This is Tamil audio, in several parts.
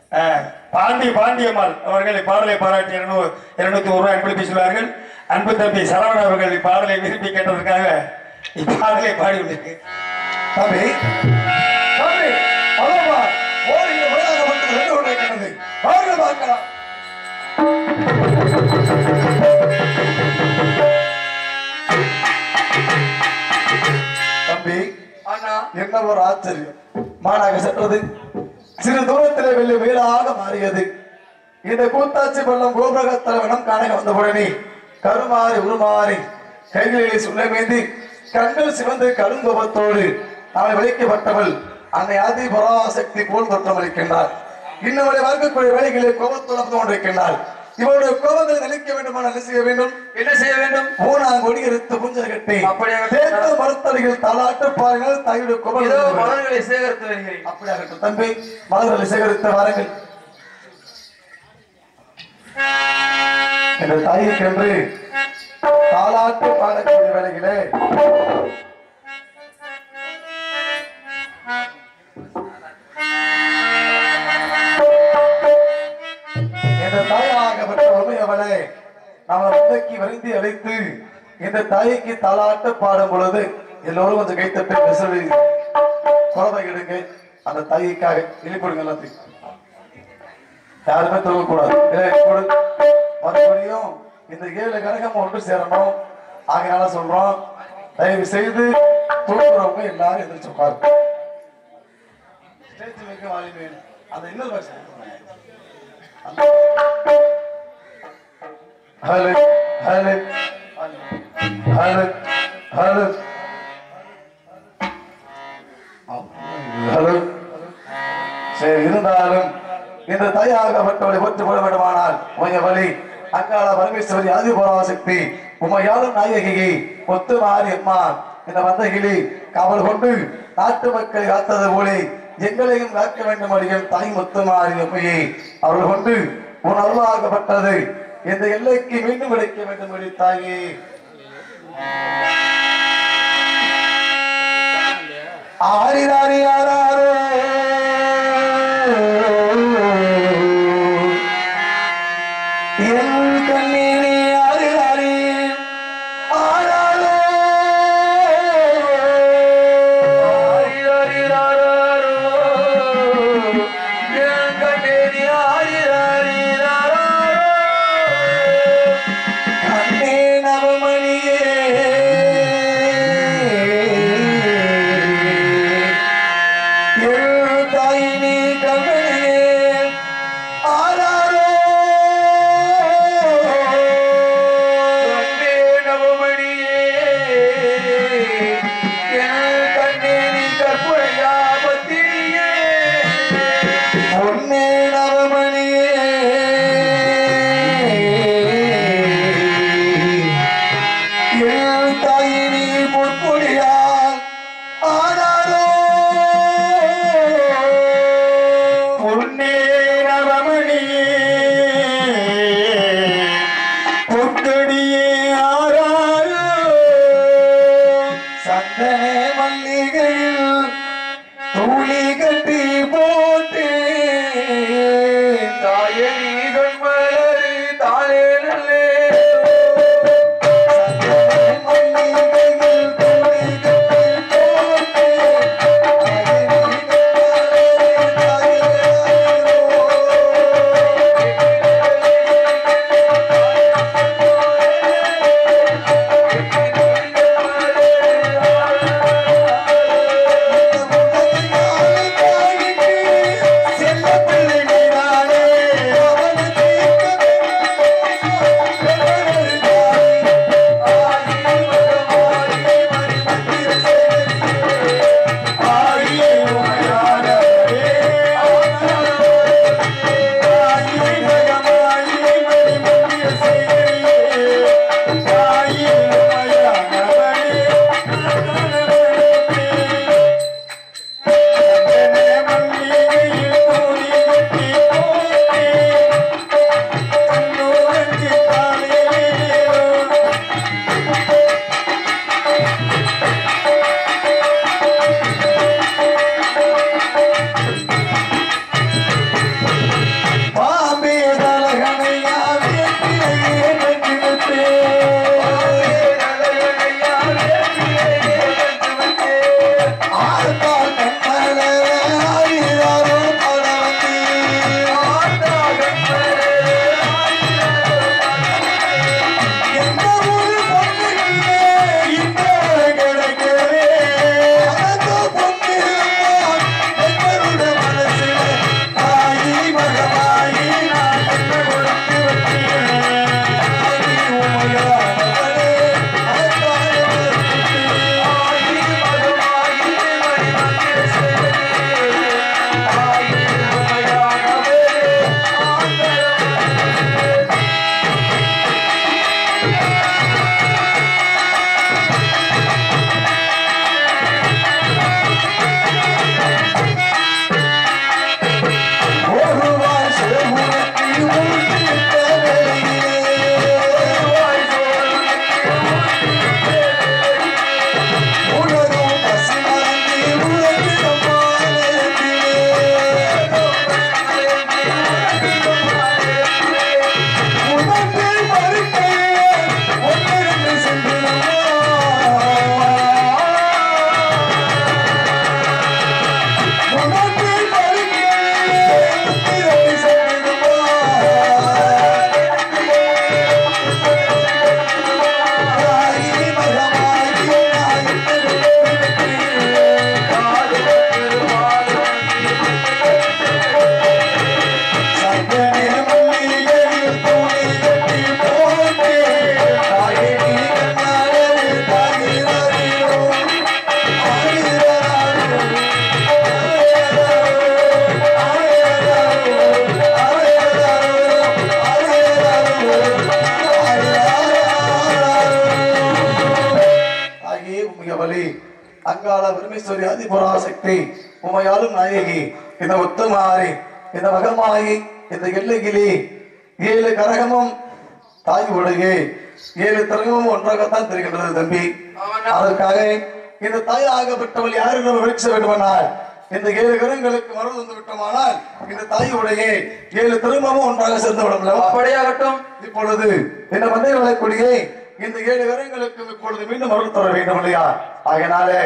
அஹ், பாண்டி பாண்டியம்மாள் அவர்கள் இப்பாடலை பாராட்டி இருநூறு இருநூத்தி ஒரு ரூபாய் அன்பளிப்பு சொல்வார்கள் அன்பு தம்பி சரவணன் அவர்கள் இப்பாடலை விரும்பி கேட்டதற்காக இப்பாடலை பாடியுள்ளது தம்பி தம்பி அவ்வளவா ஓர் இந்த வயதாக மட்டும் ரெண்டு ஒன்றை கண்டது வாருங்கள் பார்க்கலாம் தம்பி அண்ணா என்ன ஒரு ஆச்சரியம் மானாக சென்றது சிறு தூரத்திலே வெள்ளி வேலாக மாறியது இந்த கூத்தாச்சி பள்ளம் கோபுரக தலைவனம் காண வந்தவுடனே கருமாறி உருமாறி கைகளிலே சுள்ளமேந்தி கண்கள் சிவந்து கருங்கோபத்தோடு அவளை விளைக்கப்பட்டவள் அன்னை ஆதி பராசக்தி போல் தோற்றமளிக்கின்றார் இன்னவளை வளர்க்கக்கூடிய வேலைகளில் கோபத்தோடு வந்து கொண்டிருக்கின்றார் இவருடைய கோபங்களை நினைக்க வேண்டுமானால் என்ன செய்ய வேண்டும் என்ன செய்ய வேண்டும் மூணாங்கொடி எடுத்து புஞ்சல் கட்டி அப்படியாக தேர்ந்த மரத்தடிகள் தலாட்டு பாருங்கள் தாயுடைய இதோ கோபம் மலர்களை சேகரித்து வருகிறேன் அப்படியாகட்டும் தம்பி மலர்களை சேகரித்த வாருங்கள் எங்கள் தாய்க்கென்று தாலாட்டு பாடக்கூடிய வேலைகளே என்ற தாயாகப்பட்ட உண்மையவளே நம்ம முந்தைக்கு வருந்தி அழைத்து இந்த தாய்க்கு தாலாட்டு பாடும் பொழுது எல்லோரும் கொஞ்சம் கைத்தட்டு விசிறி குழந்தை எடுங்க அந்த தாய்க்காக இழிப்படுங்க எல்லாத்தையும் யாருமே தூங்கக்கூடாது இல்லை, கொடு. மறுபடியும் இந்த ஏழு கனகம் ஒன்று சேரணும் ஆகையால சொல்றோம் தயவு செய்து தூங்குறவங்க எல்லாரும் எந்திரிச்சு உட்காரு ஸ்டேஜ் வைக்க வாலி வேணும் அந்த இன்னொரு வருஷம் hello hello hello hello hello சரி இருந்தாலும் இந்த தாயாகப்பட்டவளை ஒற்று போட வேண்டுமானால் உமைய வழி அங்காள பரமேஸ்வரி ஆதிபராசக்தி உமையாளும் நாயகியை ஒத்து மாறி அம்மா இந்த வந்தகிளி காவல் கொண்டு நாட்டு மக்களை காத்தது போலே எங்களையும் காக்க வேண்டும் அடிகள் தாய் முத்து மாறி அம்மையை அவள் கொண்டு உன் அருளாகப்பட்டது இந்த எல்லைக்கு மீண்டும் கிடைக்க வேண்டும் அடி தாயே ஆரிதாரி ஆராரோ என் கண்ணீரே ஆரிதாரி ஆராரோ கண்ணே நவமணியே என் அங்காள பரமேஸ்வரி அதிபராசக்தி உமையாளும் நாயகி இந்த முத்துமாரி இந்த மகமாயி இந்த எல்லைகிளி ஏழு கரகமும் தாய் உடைய ஏழு தரகமும் ஒன்றாகத்தான் தெரிகின்றது தம்பி ஆமாண்ணா. அதற்காக இந்த தாய் ஆகப்பட்டவள் யாரு நம்ம விழிச்ச வேண்டுமானால் இந்த ஏழு கரங்களுக்கு மரம் வந்து விட்டோமானால் இந்த தாயுடைய ஏழு திரும்பமும் ஒன்றாக சேர்ந்து விடலாம் அப்படியாகட்டும் இப்பொழுது இந்த மந்தை வளக்கூடிய இந்த ஏழு கரங்களுக்கு இப்பொழுது மீண்டும் அருள் தர வேண்டும் இல்லையா ஆகையினாலே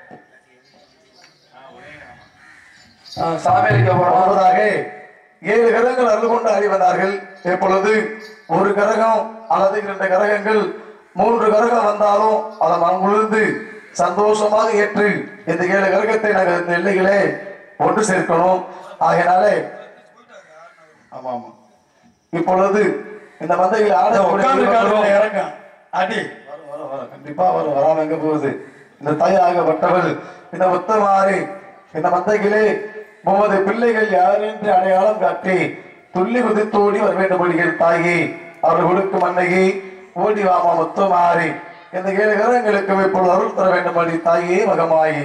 ஆ, சாமியலுக்கு போனோம் ஒன்பதாக ஏழு கரங்கள் அருள் கொண்டு அறிவதார்கள் இப்பொழுது ஒரு கரகம் அல்லது இரண்டு கரகங்கள் மூன்று கரகம் வந்தாலும் அதை மங்குழுந்து சந்தோஷமாக ஏற்று இந்த ஏழு கரகத்தை நாங்கள் இந்த எல்லைகளே ஒன்று சேர்க்கணும் ஆகையினாலே ஆமா ஆமா இப்பொழுது இந்த மந்தையில் உட்கார்ந்து ஆடக்கூடிய இறங்க அடி வரும், வரும், வரும். கண்டிப்பா வரும் வராம எங்க போகுது இந்த தாயாகப்பட்டவள் இந்த முத்தமாரி இந்த மந்தைகளே முகமது பிள்ளைகள் யார் என்று அடையாளம் காட்டி துள்ளி குதித்தோடி வர வேண்டும் மொழிகள் தாயி அவர்கள் கொடுக்கும் அன்னையை ஓடி வாமா முத்தமாரி இந்த ஏழு கரங்களுக்கு இப்பொழுது அருள் தர வேண்டும் மொழி தாயே மகமாயி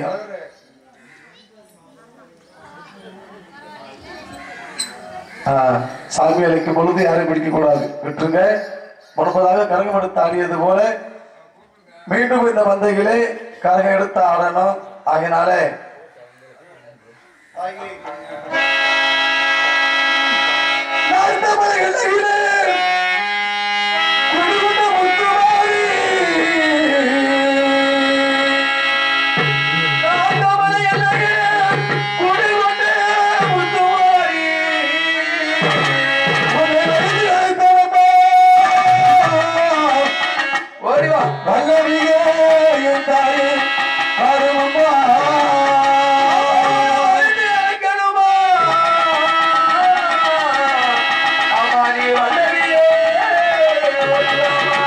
ஆஹ், சாமி அழைக்கும் பொழுது யாரையும் பிடிக்க கூடாது விட்டுருங்க முன்பதாக கரகம் எடுத்து ஆடியது போல மீண்டும் இந்த மந்தைகளே கரகம் எடுத்து ஆடணும் ஆகினால ஓடி வா அழைக்கணுமா? ஆமா, நீ வந்தவியே. ஓடி வாமா.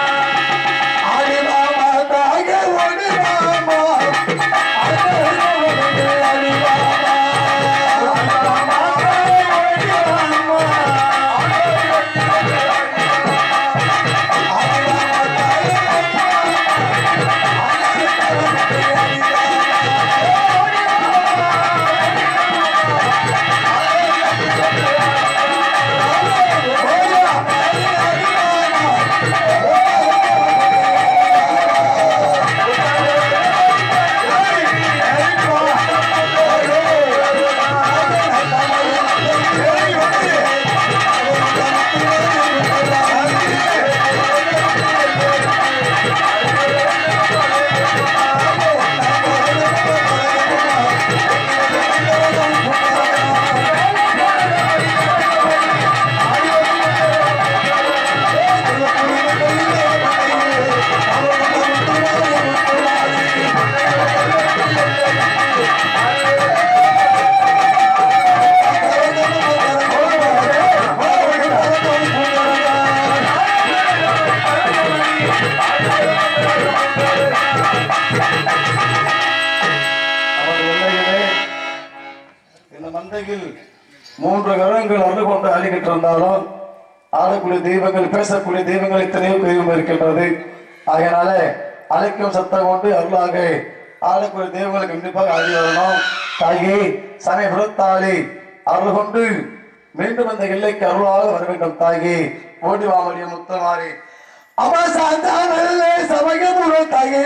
அவர் எல்லையிலே இந்த மந்தையில் மூன்று கரங்கள் அருள் கொண்டு ஆடிக்கிட்டு இருந்தாலும் ஆடக்கூடிய தெய்வங்கள் பேசக்கூடிய தெய்வங்கள் எத்தனையோ தெய்வம் இருக்கின்றது அதனால அழைக்கும் சத்தம் கொண்டு அருளாக ஆடக்கூடிய தெய்வங்கள் கண்டிப்பாக ஆடி வரணும் தாயே சமயபுரத்தாளி அருள் கொண்டு மீண்டும் அந்த எல்லைக்கு அருளாக வர வேண்டும் தாயே ஓடி வாமடிய முத்தமாரி அவசாந்தான சமயபுர தாயே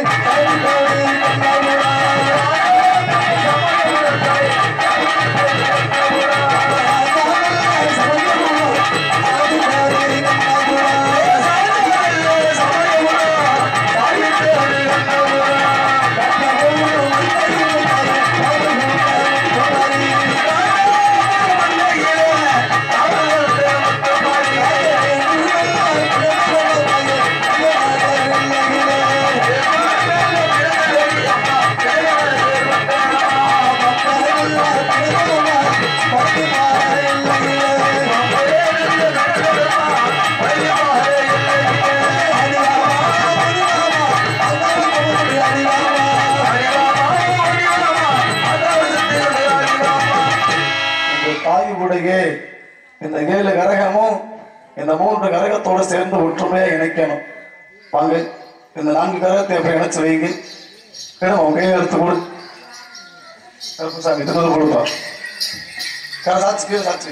இந்த தாயுடைய இந்த ஏழு கரகமும் இந்த மூன்று கரகத்தோட சேர்ந்து ஒற்றுமையா இணைக்கணும் வாங்க இந்த நான்கு கரகத்தை எப்படி இணைச்சு வைங்க எடுமா உங்க கையை எடுத்து கொடு கருப்பசாமி இது வந்து கொடுப்பா கரை சாட்சி கீழே சாட்சி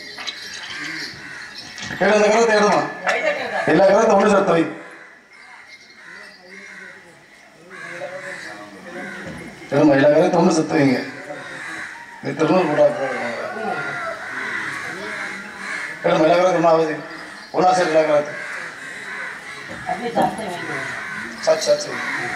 கீழே அந்த கரத்தை எடுமா எல்லா கரத்தை ஒன்று சேர்த்து வை எடுமா எல்லா கரத்தை ஒன்று சேர்த்து வைங்க நீ திருநூறு கூட எடுமா எல்லா கரத்தை ஒன்றாவது ஒன்றா சரி எல்லா கரத்தை சாட்சி சாட்சி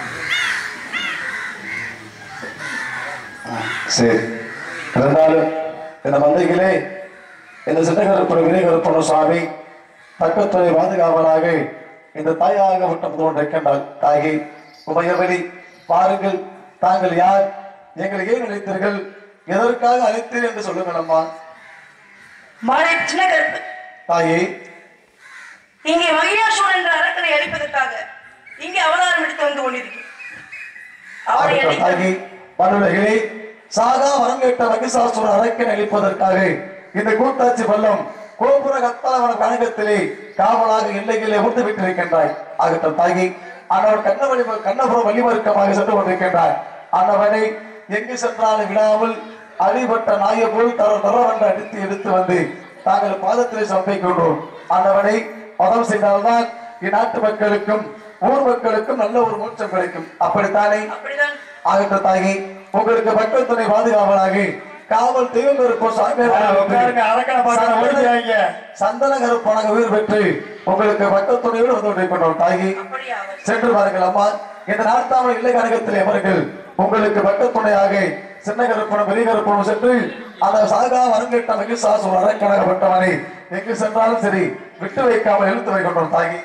சரி இருந்தாலும் இந்த மந்தைகளே இந்த சின்னகருப்பன் வினைகருப்பன் சுவாமி தக்கத்துறை பாதுகாவலாக இந்த தாயாக விட்டம் தோன்றிருக்கின்றார் தாகி உமையவழி பாருங்கள் தாங்கள் யார் எங்களை ஏன் அழைத்தீர்கள் எதற்காக அழைத்தீர் என்று சொல்லுங்கள் அம்மா மாலை சின்ன கருப்பு தாயே இங்கே மகிழாசூரன் என்ற அரக்கனை அழிப்பதற்காக இங்கே அவதாரம் எடுத்து வந்து கொண்டிருக்கிறேன் அவரை ஆகட்டும் அழைத்து தாகி மனுலகிலே சாகா வரம் கேட்ட மகிஷாசுர அரக்கன் அளிப்பதற்காக இந்த கூட்டாட்சி பள்ளம் கோபுர கத்தாவன கணக்கத்திலே காவலாக எல்லைகளை ஊர்ந்து விட்டிருக்கின்றாய் ஆகட்டும் தாகி ஆனவன் கண்ணவழி கண்ணபுரம் வழிமறுக்கமாக சென்று கொண்டிருக்கின்றாய் ஆனவனை எங்கு சென்றாலும் விடாமல் அடிபட்ட நாயை போல் தர தரவென்று அடித்து எடுத்து வந்து தாங்கள் பாதத்திலே சமைக்கின்றோம் ஆனவனை மதம் செய்தால்தான் இந்நாட்டு மக்களுக்கும் ஊர் மக்களுக்கும் நல்ல ஒரு மோட்சம் கிடைக்கும் அப்படித்தானே அப்படிதான் ஆகட்டும் தாகி உங்களுக்கு மக்கள் துணை பாதுகாவலாக காவல் தெய்வம் இருக்கும் உட்காருங்க அரக்கனை பார்க்கணும் ஓடிக்கிறாங்க சந்தன கருப்பானாக உயிர் பெற்று உங்களுக்கு மக்கள் துணையோடு வந்து கொண்டிருக்கின்றோம் தாகி அப்படியே அவர் சென்று பாருங்கள் அம்மா இந்த நாட்டாமல் இல்லை கழகத்தில் அவர்கள் உங்களுக்கு மக்கள் துணையாக சின்ன கருப்பணம் பெரிய கருப்பணம் சென்று அந்த சாகா வரங்கட்ட மகிழ்சாசு அரக்கணகப்பட்டவனை எங்கு சென்றாலும் சரி விட்டு வைக்காமல் இழுத்து வைக்கின்றோம் தாகி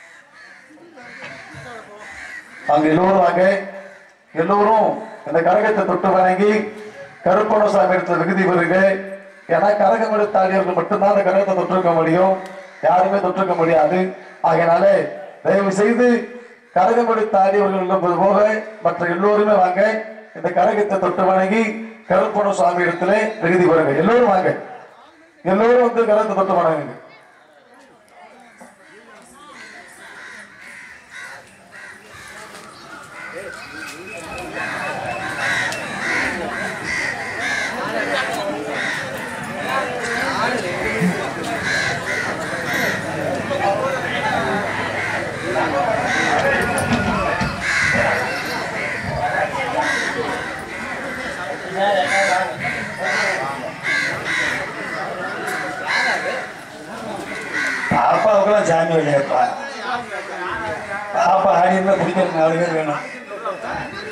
அங்க எல்லோரும் வாங்க எல்லோரும் இந்த கரகத்தை தொட்டு வணங்கி கருப்பண சாமி எடுத்த விகுதி வருங்க ஏன்னா கரகம் எடுத்தாடியவர்கள் மட்டும்தான் அந்த கரகத்தை தொட்டிருக்க முடியும் யாருமே தொட்டிருக்க முடியாது ஆகையினால தயவு செய்து கரகம் எடுத்தாடியவர்கள் என்பது போக மற்ற எல்லோருமே வாங்க இந்த கரகத்தை தொட்டு வணங்கி கருப்பண சுவாமி இடத்துல விகுதி வருங்க எல்லோரும் வாங்க எல்லோரும் வந்து கரகத்தை தொட்டு வணங்குங்க பாப்பாவுக்கெல்லாம் சாமி இல்லையாப்பா பாப்பா ஆடி இருந்தா பிடிக்கிற நாலு பேர் வேணும்